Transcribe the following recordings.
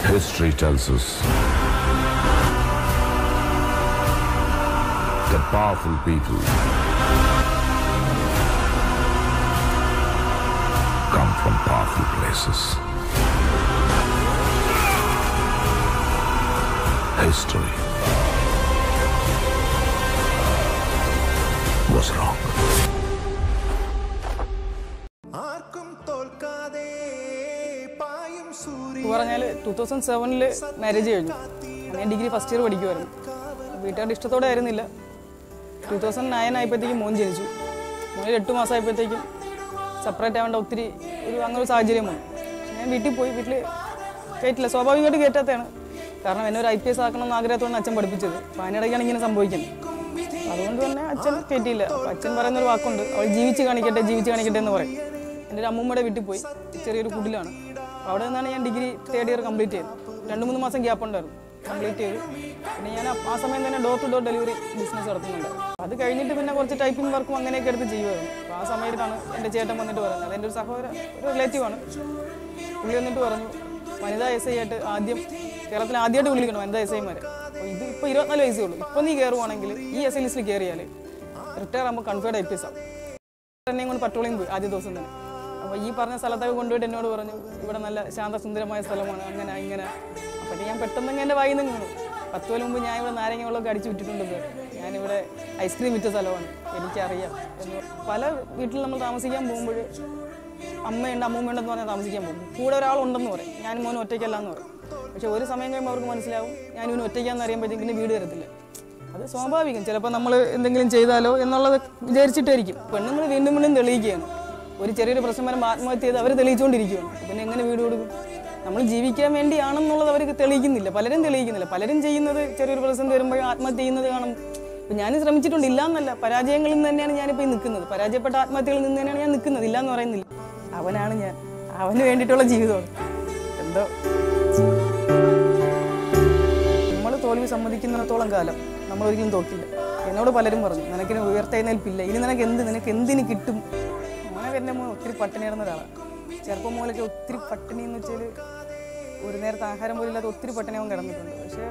History tells us that powerful people come from powerful places. History was wrong. ആർക്കും തോൽക്കാതെ പായും സൂര്യ പറഞ്ഞാൽ two thousand സെവനിൽ marriage കഴിഞ്ഞു ഞാൻ ഡിഗ്രി ഫസ്റ്റ് ഇയർ പഠിക്കുമായിരുന്നു വീട്ടുകാരുടെ ഇഷ്ടത്തോടെ ആയിരുന്നില്ല ടൂ തൗസൻഡ് നയൻ ആയപ്പോഴത്തേക്കും മോൻ ജനിച്ചു മോനിൽ എട്ട് മാസം ആയപ്പോഴത്തേക്കും സെപ്പറേറ്റ് ആവേണ്ട ഒത്തിരി ഒരു അങ്ങനെ ഒരു സാഹചര്യം വന്നു പക്ഷെ ഞാൻ വീട്ടിൽ പോയി വീട്ടിൽ കയറ്റില്ല സ്വാഭാവികമായിട്ട് കയറ്റാത്തതാണ് കാരണം എന്നെ ഒരു ഐ പി എസ് ആക്കണം എന്ന് ആഗ്രഹത്തോടെ അച്ഛൻ പഠിപ്പിച്ചത് അപ്പോൾ അതിനിടയ്ക്കാണ് ഇങ്ങനെ സംഭവിക്കുന്നത് അതുകൊണ്ട് തന്നെ അച്ഛൻ കയറ്റിയില്ല അപ്പോൾ അച്ഛൻ പറയുന്ന ഒരു വാക്കുണ്ട് അവൾ ജീവിച്ച് കാണിക്കട്ടെ ജീവിച്ച് കാണിക്കട്ടെ എന്ന് പറയും എൻ്റെ ഒരു അമ്മൂമ്മയുടെ വീട്ടിൽ പോയി ചെറിയൊരു കുടിലാണ് അപ്പോൾ അവിടെ നിന്നാണ് ഞാൻ ഡിഗ്രി തേർഡ് ഇയർ കംപ്ലീറ്റ് ചെയ്തത് രണ്ട് മൂന്ന് മാസം ഗ്യാപ്പ് ഉണ്ടായിരുന്നു കംപ്ലീറ്റ് ചെയ്തു പിന്നെ ഞാൻ ആ- ആ സമയം തന്നെ door to door delivery business നടത്തുന്നുണ്ട് അത് കഴിഞ്ഞിട്ട് പിന്നെ കുറച്ച് ടൈപ്പിംഗ് വർക്കും അങ്ങനെയൊക്കെ എടുത്ത് ചെയ്യുമായിരുന്നു അപ്പോൾ ആ സമയത്താണ് എൻ്റെ ചേട്ടൻ വന്നിട്ട് പറയുന്നത് അതെൻ്റെ ഒരു സഹോദര ഒരു റിലേറ്റീവാണ് പുള്ളി വന്നിട്ട് പറഞ്ഞു വനിതാ എസ് ഐ ആയിട്ട് ആദ്യം കേരളത്തിൽ ആദ്യമായിട്ട് വിളിക്കണം വനിതാ എസ് ഐമാരെ അപ്പോൾ ഇത് ഇപ്പോൾ ഇരുപത്തിനാല് വയസ്സേ ഉള്ളൂ ഇപ്പോൾ നീ കയറുവാണെങ്കിൽ ഈ എസ് ഐ ലിസ്റ്റിൽ കയറിയാൽ റിട്ടയർ ആകുമ്പോൾ കൺഫേർഡ് ഐ പി എസ് ആവും എന്നെയും കൊണ്ട് പട്രോളിങ് പോയി ആദ്യ ദിവസം തന്നെ അപ്പോൾ ഈ പറഞ്ഞ സ്ഥലത്തൊക്കെ കൊണ്ടുപോയിട്ട് എന്നോട് പറഞ്ഞു ഇവിടെ നല്ല ശാന്തസുന്ദരമായ സ്ഥലമാണ് അങ്ങനെ ഇങ്ങനെ അപ്പോൾ ഞാൻ പെട്ടെന്ന് അങ്ങ് എൻ്റെ വായിൽ നിന്ന് വീണു പത്ത് കൊല്ലം മുമ്പ് ഞാൻ ഇവിടെ നാരങ്ങ വെള്ളമൊക്കെ അടിച്ചു വിട്ടിട്ടുണ്ട് സാർ ഞാനിവിടെ ഐസ്ക്രീം വിറ്റ സ്ഥലമാണ് എനിക്കറിയാം എന്ന് പല വീട്ടിൽ നമ്മൾ താമസിക്കാൻ പോകുമ്പോൾ അമ്മയുണ്ട് അമ്മൂമ്മയുണ്ടെന്ന് പറഞ്ഞാൽ താമസിക്കാൻ പോകും കൂടെ ഒരാളുണ്ടെന്ന് പറയും ഞാൻ മോനും ഒറ്റയ്ക്കല്ല എന്ന് പറയും പക്ഷെ ഒരു സമയം കഴിയുമ്പോൾ അവർക്ക് മനസ്സിലാവും ഞാൻ ഇവന് ഒറ്റയ്ക്കാന്ന് അറിയുമ്പോഴത്തേക്കും പിന്നെ വീട് തരത്തില്ല അത് സ്വാഭാവികം ചിലപ്പോൾ നമ്മൾ എന്തെങ്കിലും ചെയ്താലോ എന്നുള്ളത് വിചാരിച്ചിട്ടായിരിക്കും പെണ്ണുങ്ങൾ വീണ്ടും വീണ്ടും തെളിയിക്കുകയാണ് ഒരു ചെറിയൊരു പ്രശ്നം വരുമ്പോൾ ആത്മഹത്യ ചെയ്ത് അവർ തെളിയിച്ചുകൊണ്ടിരിക്കുകയാണ് അപ്പോൾ പിന്നെ എങ്ങനെ വീട് കൊടുക്കും നമ്മൾ ജീവിക്കാൻ വേണ്ടിയാണെന്നുള്ളത് അവർക്ക് തെളിയിക്കുന്നില്ല പലരും തെളിയിക്കുന്നില്ല പലരും ചെയ്യുന്നത് ചെറിയൊരു പ്രതിസന്ധി വരുമ്പോൾ ആത്മഹത്യ ചെയ്യുന്നത് കാണും ഇപ്പം ഞാൻ ശ്രമിച്ചിട്ടുണ്ട് ഇല്ല എന്നല്ല പരാജയങ്ങളിൽ നിന്ന് തന്നെയാണ് ഞാനിപ്പോൾ ഈ നിൽക്കുന്നത് പരാജയപ്പെട്ട ആത്മഹത്യകളിൽ നിന്ന് തന്നെയാണ് ഞാൻ നിൽക്കുന്നത് ഇല്ല എന്ന് പറയുന്നില്ല അവനാണ് ഞാൻ അവന് വേണ്ടിയിട്ടുള്ള ജീവിതമാണ് എന്തോ നമ്മൾ തോൽവി സമ്മതിക്കുന്നിടത്തോളം കാലം നമ്മൾ ഒരിക്കലും തോക്കില്ല എന്നോട് പലരും പറഞ്ഞു നിനക്കിന് ഉയർത്തെഴുന്നേൽപ്പില്ല ഇനി നിനക്ക് എന്ത് നിനക്ക് എന്തിന് കിട്ടും മോനെ എൻ്റെ മോൻ ഒത്തിരി പട്ടിണി ഇടുന്ന ഒരാളാണ് ചെറുപ്പം മുതലൊക്കെ ഒത്തിരി പട്ടിണി എന്ന് വെച്ചാൽ ഒരു നേരത്തെ ആഹാരം പോലും ഇല്ലാതെ ഒത്തിരി പട്ടിണി അവൻ കിടന്നിട്ടുണ്ട് പക്ഷേ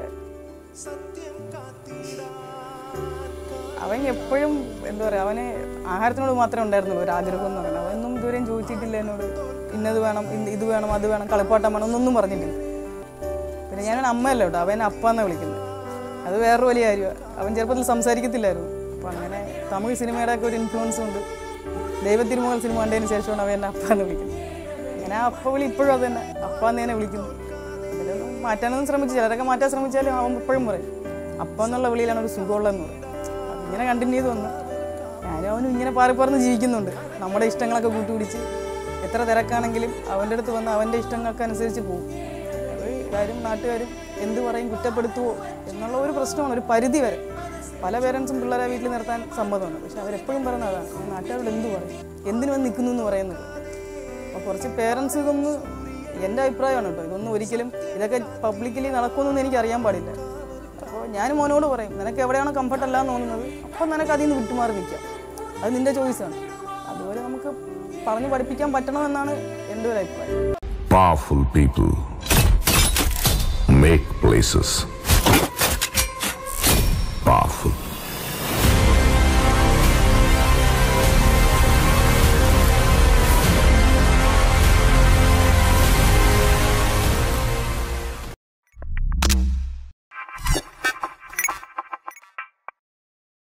അവൻ എപ്പോഴും എന്താ പറയുക അവന് ആഹാരത്തിനോട് മാത്രമേ ഉണ്ടായിരുന്നുള്ളൂ ഒരു ആഗ്രഹം എന്ന് പറയുന്നത് അവനൊന്നും ഇതുവരെയും ചോദിച്ചിട്ടില്ല എന്നോട് ഇന്നത് വേണം ഇന്ന് ഇത് വേണം അത് വേണം കളിപ്പാട്ടം വേണം എന്നൊന്നും പറഞ്ഞിട്ടില്ല പിന്നെ ഞാൻ അമ്മയല്ല കേട്ടോ അവൻ അപ്പ എന്നാണ് വിളിക്കുന്നത് അത് വേറൊരു വലിയ കാര്യമാണ് അവൻ ചെറുപ്പത്തിൽ സംസാരിക്കത്തില്ലായിരുന്നു അപ്പം അങ്ങനെ തമിഴ് സിനിമയുടെ ഒക്കെ ഒരു ഇൻഫ്ലുവൻസ് ഉണ്ട് ദൈവത്തിരുമുകൾ സിനിമ കണ്ടതിന് ശേഷമാണ് അവൻ എന്നെ അപ്പ എന്ന് വിളിക്കുന്നത് അങ്ങനെ ആ അപ്പ വിളി ഇപ്പോഴും അത് തന്നെ അപ്പ എന്ന് തന്നെ വിളിക്കുന്നു അതിലൊന്നും മാറ്റാനൊന്നും ശ്രമിച്ചു ചിലരൊക്കെ മാറ്റാൻ ശ്രമിച്ചാലും അവൻ ഇപ്പോഴും പറയും അപ്പ എന്നുള്ള വിളിയിലാണ് ഒരു സുഖമുള്ളതെന്ന് പറയും അതിങ്ങനെ കണ്ടിന്യൂ ചെയ്ത് വന്നു ഞാനും അവനും ഇങ്ങനെ പാറി പറന്ന് ജീവിക്കുന്നുണ്ട് നമ്മുടെ ഇഷ്ടങ്ങളൊക്കെ കൂട്ടുപിടിച്ച് എത്ര തിരക്കാണെങ്കിലും അവൻ്റെ അടുത്ത് വന്ന് അവൻ്റെ ഇഷ്ടങ്ങൾക്കനുസരിച്ച് പോകും അത് കാര്യം നാട്ടുകാരും എന്ത് പറയും കുറ്റപ്പെടുത്തുവോ എന്നുള്ള ഒരു പ്രശ്നമാണ് ഒരു പരിധി വരെ പല പേരൻസും പിള്ളേരെ വീട്ടിൽ നിർത്താൻ സമ്മതമാണ് പക്ഷെ അവരെപ്പോഴും പറയുന്നത് അതാണ് നാട്ടുകാരോട് എന്ത് പറയും എന്തിനു വന്ന് നിൽക്കുന്നു എന്ന് പറയുന്നത് അപ്പോൾ കുറച്ച് പേരൻസ് ഇതൊന്ന് എൻ്റെ അഭിപ്രായമാണ് കേട്ടോ ഇതൊന്നും ഒരിക്കലും ഇതൊക്കെ പബ്ലിക്കലി നടക്കുമെന്നൊന്നും എനിക്ക് അറിയാൻ പാടില്ല അപ്പോൾ ഞാൻ മോനോട് പറയും നിനക്ക് എവിടെയാണോ കംഫർട്ട് അല്ല എന്ന് തോന്നുന്നത് അപ്പം നിനക്ക് അതിൽ നിന്ന് വിട്ടുമാറി നിൽക്കാം അത് നിൻ്റെ ചോയ്സാണ് അതുപോലെ നമുക്ക് പറഞ്ഞു പഠിപ്പിക്കാൻ പറ്റണമെന്നാണ് എൻ്റെ ഒരു അഭിപ്രായം Powerful people make places.